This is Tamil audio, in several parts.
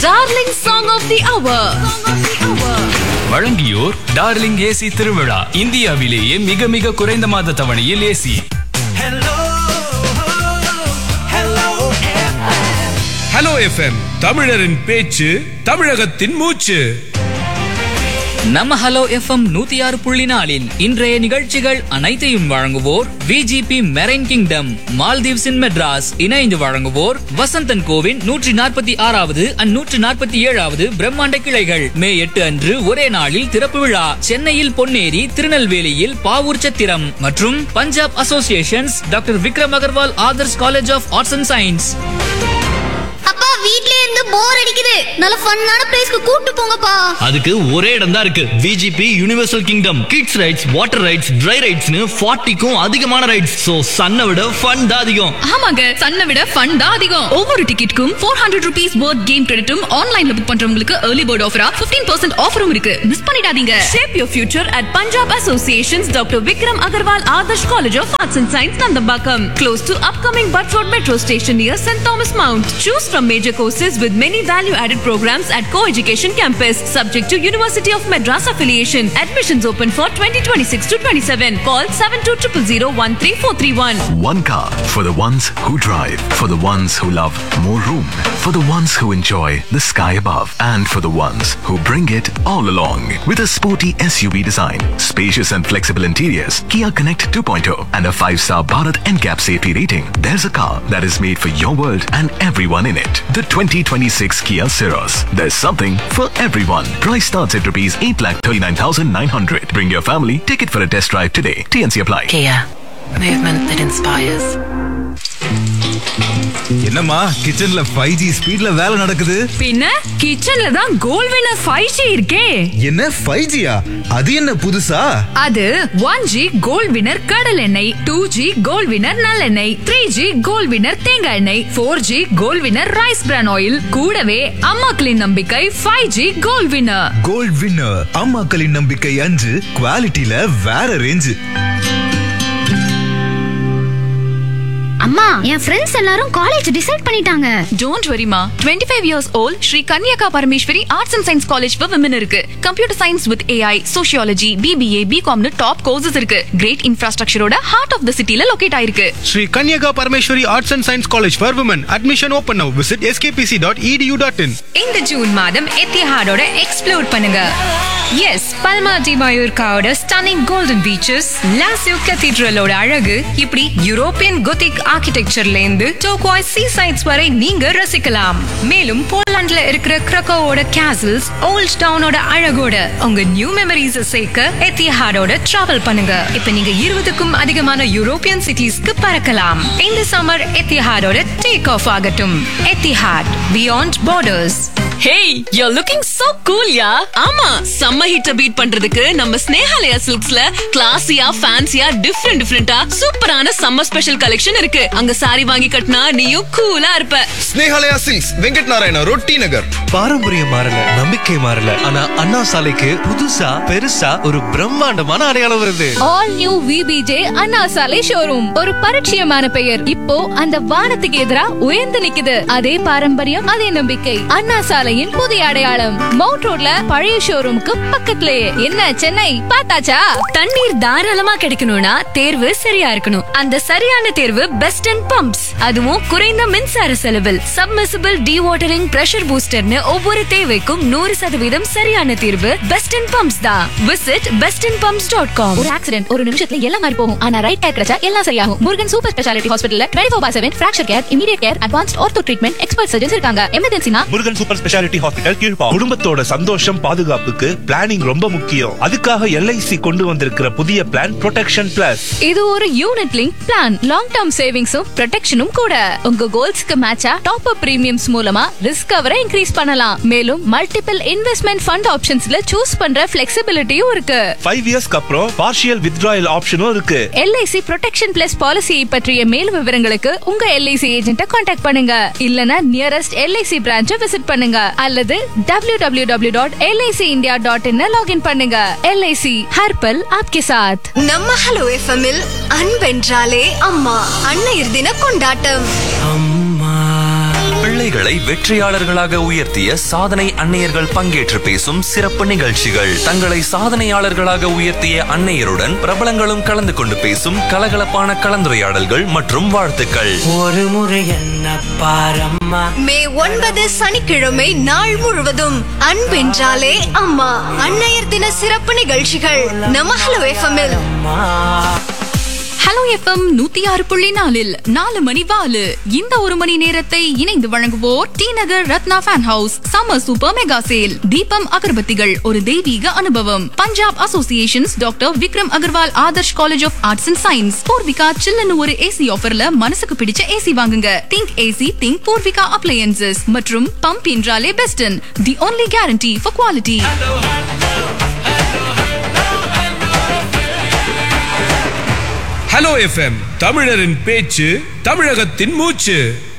Darling song of the hour வழங்கியோர் டார்லிங் ஏசி திருவிழா இந்தியாவிலேயே மிக மிக குறைந்த மாத தவணையில் ஏசி ஹலோ எஃப்எம் தமிழரின் பேச்சு தமிழகத்தின் மூச்சு நம்ம ஹலோ எஃப்எம் நூத்தி ஆறு புள்ளி நாலில் இன்றைய நிகழ்ச்சிகள் அனைத்தையும் வழங்குவோர் VGP marine kingdom Maldives in Madras இணைந்து வழங்குவோர் வசந்தன் கோவின் நூற்றி நாற்பத்தி ஆறாவது அண்ட் நூற்றி நாற்பத்தி ஏழாவது பிரம்மாண்ட கிளைகள் மே எட்டு அன்று ஒரே நாளில் திறப்பு விழா சென்னையில் பொன்னேரி திருநெல்வேலியில் பாவூர் சத்திரம் மற்றும் Punjab associations doctor Vikram Agarwal Adarsh college of arts and science அப்பா வீட்லயே இருந்து போர் அடிக்குது நல்ல ஃபன்னான பிளேஸ்க்கு கூட்டு போங்கப்பா அதுக்கு ஒரே இடம் தான் இருக்கு VGP universal kingdom kids rides water rides dry ரைட்ஸ்னு ஃபார்ட்டிக்கும் அதிகமான ரைட்ஸ் சோ சன்னை விட ஃபன் தான் அதிகம் ஆமாங்க சன்னை விட ஃபன் தான் அதிகம் ஒவ்வொரு டிக்கெட்டுக்கும் four hundred rupees board game கிரெடிட்டும் ஆன்லைன்ல புக் பண்றவங்களுக்கு ஏர்லி போர்ட் ஆஃபரா 15% பர்சன்ட் ஆஃபரும் இருக்கு மிஸ் பண்ணிடாதீங்க Shape your future at Punjab Association's Dr. Vikram Agarwal Adarsh College of Arts and Science, Nandambakam. Close to upcoming Butt Road Metro Station near St. Thomas Mount. Choose from major courses with many value-added programs at Co-Education Campus. Subject to University of Madras affiliation. Admissions open for 2026 to 27. Call 7200 One car for the ones who drive, for the ones who love more room, for the ones who enjoy the sky above, and for the ones who bring it all along. With a sporty SUV design, spacious and flexible interiors, Kia Connect 2.0, and a 5-star Bharat NCAP safety rating, there's a car that is made for your world and everyone in it. The 2026 Kia Ceros. There's something for everyone. Price starts at rupees 8,39,900. Bring your family, take it for a test drive today. TNC apply. Kia, movement that inspires. என்னம்மா கிச்சன்ல ஃபைவ் ஜி ஸ்பீட்ல வேலை நடக்குது பின்ன கிச்சன்ல தான் கோல் வினர் 5G இருக்கே என்ன ஃபைவ் ஜியா அது என்ன புதுசா அது ஒன் ஜி கோல்ட் வினர் கடல் எண்ணெய் டூ ஜி கோல்ட் வினர் நல்லெண்ணெய் த்ரீ ஜி கோல்ட் வினர் தேங்காய் எண்ணெய் four G gold winner rice bran oil கூடவே அம்மாக்களின் நம்பிக்கை five G gold winner gold winner அம்மாக்களின் நம்பிக்கை அஞ்சு குவாலிட்டியில வேற ரேஞ்சு அம்மா என் ஃப்ரெண்ட்ஸ் எல்லாரும் காலேஜ் டிசைட் பண்ணிட்டாங்க டோன்ட் வரிமா twenty five years old Sri Kanyaka Parameswari arts and science college for women இருக்கு computer science with AI sociology BBA பிகாம்னு டாப் கோர்சஸ் இருக்கு கிரேட் இன்ஃப்ராஸ்ட்ரக்சரோட ஹார்ட் ஆஃப் த சிட்டில லொகேட் ஆயிருக்கு Sri Kanyaka Parameshwari Arts and Science College for Women. Admission open now. Visit skpc.edu.in. இந்த ஜூன் மாதம் எத்திஹாடோட எக்ஸ்ப்ளோர் பண்ணுங்க எஸ் பல்மா டி மயூர்காவோட ஸ்டன்னிங் கோல்டன் பீச்சஸ் லாசிவ் கத்தீட்ரலோட அழகு இப்படி யூரோப்பியன் கொத்திக் ஆர்கிடெக்சர்ல இருந்து டோக்வாய் சீ சைட்ஸ் வரை நீங்க ரசிக்கலாம் மேலும் போலாண்ட்ல இருக்கிற கிரக்கோவோட கேசல்ஸ் ஓல்ட் டவுனோட அழகோட உங்க நியூ மெமரிஸ் சேர்க்க எத்திஹாடோட டிராவல் பண்ணுங்க இப்ப நீங்க இருபதுக்கும் அதிகமான யூரோப்பியன் சிட்டிஸ்க்கு பறக்கலாம் இந்த சம்மர் எத்திஹாடோட டேக் ஆஃப் ஆகட்டும் Etihad beyond borders hey you looking so cool yeah ஆமா சம்ம ஹீட்ட பீட் பண்றதுக்கு நம்ம ஸ்னேஹாலயா சில்க்ஸ்ல கிளாசியா ஃபேன்சியா டிஃப்ரெண்ட் டிஃப்ரெண்டா சூப்பரான சம்மர் ஸ்பெஷல் கலெக்ஷன் இருக்கு அங்க சாரி வாங்கி கட்டினா நீயும் கூலா இருப்ப ஸ்னேஹாலயா சில்க்ஸ் வெங்கட் நாராயண ரொட்டி நகர் பாரம்பரியம் மாறல நம்பிக்கை மாறல ஆனா அண்ணா சாலைக்கு புதுசா பெருசா ஒரு பிரம்மாண்டமான அடையாளம் வருது ஆல் நியூ விபிஜே அண்ணா சாலை ஷோரூம் ஒரு பரிச்சயமான பெயர் இப்போ அந்த வானத்துக்கு எதிரா உயர்ந்து நிக்குது அதே பாரம்பரியம் அதே நம்பிக்கை அண்ணா சாலையின் புதிய அடையாளம் மவுண்ட் ரோட்ல பழைய ஷோரூமுக்கு பக்கத்துலயே என்ன சென்னை பார்த்தாச்சா தண்ணீர் தாராளமா கிடைக்கணும்னா தேர்வு சரியா இருக்கணும் அந்த சரியான தேர்வு பெஸ்ட் அண்ட் பம்ப்ஸ் அதுவும் குறைந்த மின்சார செலவில் சப்மர்சிபிள் வாட்டரிங் பிரஷர் பூஸ்டர்னு ஒவ்வொரு தேவைக்கும் நூறு சதவீதம் சரியான தீர்வு பெஸ்ட் அண்ட் பம்ப்ஸ் தான் visit best and pumps dot com ஒரு ஆக்சிடென்ட் ஒரு நிமிஷத்துல எல்லாம் மாறி போகும் ஆனா ரைட் டேக் கிடைச்சா எல்லாம் சரியாகும் முருகன் சூப்பர் ஸ்பெஷாலிட்டி ஹாஸ்பிட்டல்ல twenty four by seven fracture care immediate care advanced ortho treatment expert surgeons இருக்காங்க எமர்ஜென்சினா முருகன் சூப்பர் ஸ்பெஷாலிட்டி ஹாஸ்பிட்டல் கீழ்பா குடும்பத்தோட சந்தோஷம் பாதுகாப்புக்கு பிளானிங் ரொம்ப முக்கியம் அதுக்காக எல்ஐசி கொண்டு வந்திருக்கிற புதிய பிளான் ப்ரொடெக்ஷன் பிளஸ் இது ஒரு unit link plan long term சேவிங்ஸும் ப்ரொடெக்ஷனும் கூட உங்க கோல்ஸ்க்கு மேட்சா டாப் அப் பிரீமியம்ஸ் மூலமா ரிஸ்க் கவரை இன்க்ரீஸ் பண்ணலாம் மேலும் மல்டிபிள் இன்வெஸ்ட்மெண்ட் ஃபண்ட் ஆப்ஷன்ஸ்ல சூஸ் பண்ற ஃபிளெக்சிபிலிட்டியும் இருக்கு ஃபைவ் இயர்ஸ்க்கு அப்புறம் பார்ஷியல் வித்ட்ராயல் ஆப்ஷனும் இருக்கு எல்ஐசி ப்ரொடெக்ஷன் பிளஸ் பாலிசியை பற்றிய மேலும் விவரங்களுக்கு உங்க எல்ஐசி ஏஜென்ட்ட காண்டாக்ட் பண்ணுங்க இல்லனா நியரஸ்ட் எல்ஐசி பிரான்ச்சை விசிட் பண்ணுங்க அல்லது W W W dot LIC India dot in login பண்ணுங்க எல்ஐசி ஹர்பல் ஆப்கே சாத் நம்ம ஹலோ எஃப்எம்மில் அன்பென்றாலே அம்மா அன்னையர் தின கொண்டாட்டம் அம்மா பிள்ளை பிள்ளைகளை வெற்றியாளர்களாக உயர்த்திய சாதனை அன்னையர்கள் பங்கேற்று பேசும் சிறப்பு நிகழ்ச்சிகள் தங்களை சாதனையாளர்களாக உயர்த்திய அன்னையருடன் பிரபலங்களும் கலந்து கொண்டு பேசும் கலகலப்பான கலந்துரையாடல்கள் மற்றும் வாழ்த்துக்கள் ஒரு முறை என்ன பாரம்மா மே ஒன்பது சனிக்கிழமை நாள் முழுவதும் அன்பென்றாலே அம்மா அன்னையர் தின சிறப்பு நிகழ்ச்சிகள் நம்ம ஹலோ எஃப்எம்மில் ஹலோ எஃப்எம் நூத்தி ஆறு புள்ளி நாலில் நாலு மணி வாலு இந்த ஒரு மணி நேரத்தை இணைந்து வழங்குவோர் T Nagar Ratna fan house summer super mega sale Deepam அகர்பத்திகள் ஒரு தெய்வீக அனுபவம் Punjab associations doctor Vikram Agarwal Adarsh college of arts and science Poorvika சில்லுன்னு ஒரு ஏசி ஆஃபர்ல மனசுக்கு பிடிச்ச ஏசி வாங்குங்க think AC think Poorvika appliances மற்றும் பம்ப் என்றாலே Beston the only guarantee for quality hello FM தமிழரின் பேச்சு தமிழகத்தின் மூச்சு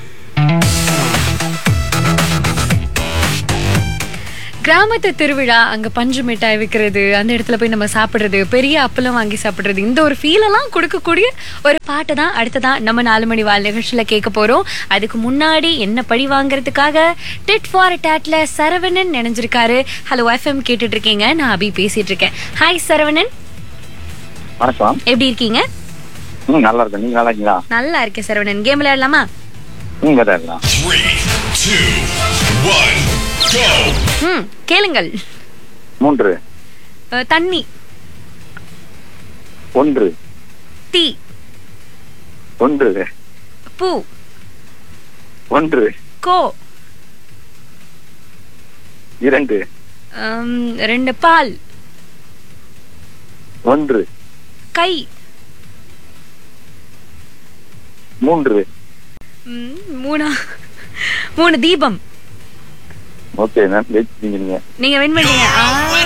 கிராமத்து திருவிழா அங்க பஞ்சு மிட்டாய் விற்கிறது அந்த இடத்துல போய் நம்ம சாப்பிடுறது பெரிய அப்பளம் வாங்கி சாப்பிடுறது இந்த ஒரு ஃபீல் எல்லாம் கொடுக்கக்கூடிய ஒரு பாட்டை தான் அடுத்ததான் நம்ம நாலு மணி வாழ் நிகழ்ச்சியில கேட்க போறோம் அதுக்கு முன்னாடி என்ன பழி வாங்குறதுக்காக டிட் ஃபார் டேட்ல சரவணன் நினைஞ்சிருக்காரு ஹலோ எஃப்எம் கேட்டுட்டு இருக்கீங்க நான் அபி பேசிட்டு இருக்கேன் ஹாய் சரவணன் வணக்கம் எப்படி இருக்கீங்க ம் நல்லா இருக்கேன் நீங்க நல்லா இருக்கீங்களா நல்லா இருக்கேன் சரவணன் கேம் விளையாடலாமா ம் விளையாடலாம் ம் கேளுங்கள் மூன்று அஹ், தண்ணி ஒன்று தீ ஒன்று பூ ஒன்று கோ இரண்டு ஹம், ரெண்டு பால் ஒன்று கை மூன்று ம், மூணா மூணு தீபம் ஓகே நான் ஜெயிச்சிட்டீங்க நீங்க நீங்க வின் பண்ணீங்க ஆ.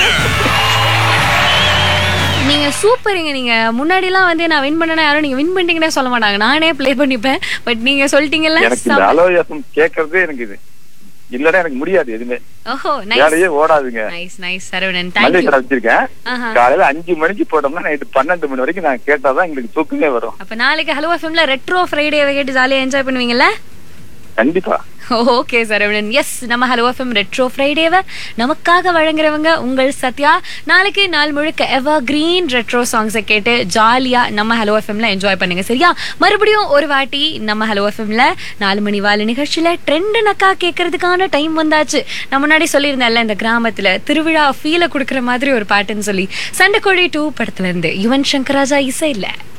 நீங்க சூப்பருங்க நீங்க முன்னாடி எல்லாம் வந்து நான் வின் பண்ணனா யாரும் நீங்க வின் பண்ணிட்டீங்கன்னே சொல்ல மாட்டாங்க நானே ப்ளே பண்ணிப்பேன் பட் நீங்க சொல்லிட்டீங்கல்ல எனக்கு இந்த செம்ம. அலோயாசம் கேட்கறதே எனக்கு இது இல்லன்னா எனக்கு முடியாது எதுவுமே ஓஹோ வேலையே நைஸ் ஓடாதுங்க நைஸ் நைஸ் சரவணன் மளிகை தேங்க்யூ கடை வச்சிருக்கேன் ஆஹா. காலையில அஞ்சு மணிக்கு போட்டோம்னா நைட்டு பன்னெண்டு மணி வரைக்கும் நான் கேட்டாதான் எங்களுக்கு தூக்கமே வரும் அப்ப நாளைக்கு ஹலோ எஃப்எம்ல ரெட்ரோ ஃப்ரைடேவை கேட்டு ஜாலியா என்ஜாய் பண்ணுவீங்கல்ல கண்டிப்பா ஓகே சரவணன் எஸ் நம்ம ஹலோ எஃப்எம் ரெட்ரோ ஃப்ரைடேவை நமக்காக வழங்குறவங்க உங்கள் சத்யா நாளைக்கு நாள் முழுக்க எவர் கிரீன் ரெட்ரோ சாங்ஸை கேட்டு ஜாலியா நம்ம ஹலோ எஃப்எம்ல என்ஜாய் பண்ணுங்க சரியா மறுபடியும் ஒரு வாட்டி நம்ம ஹலோ எஃப்எம்ல நாலு மணி வாழ நிகழ்ச்சியில ட்ரெண்ட் நக்கா கேட்கறதுக்கான டைம் வந்தாச்சு நான் முன்னாடி சொல்லியிருந்தேன்ல இந்த கிராமத்துல திருவிழா ஃபீலை கொடுக்குற மாதிரி ஒரு பாட்டுன்னு சொல்லி சண்டைக்கோழி டூ படத்துல இருந்து யுவன் சங்கர் ராஜா இசை இல்ல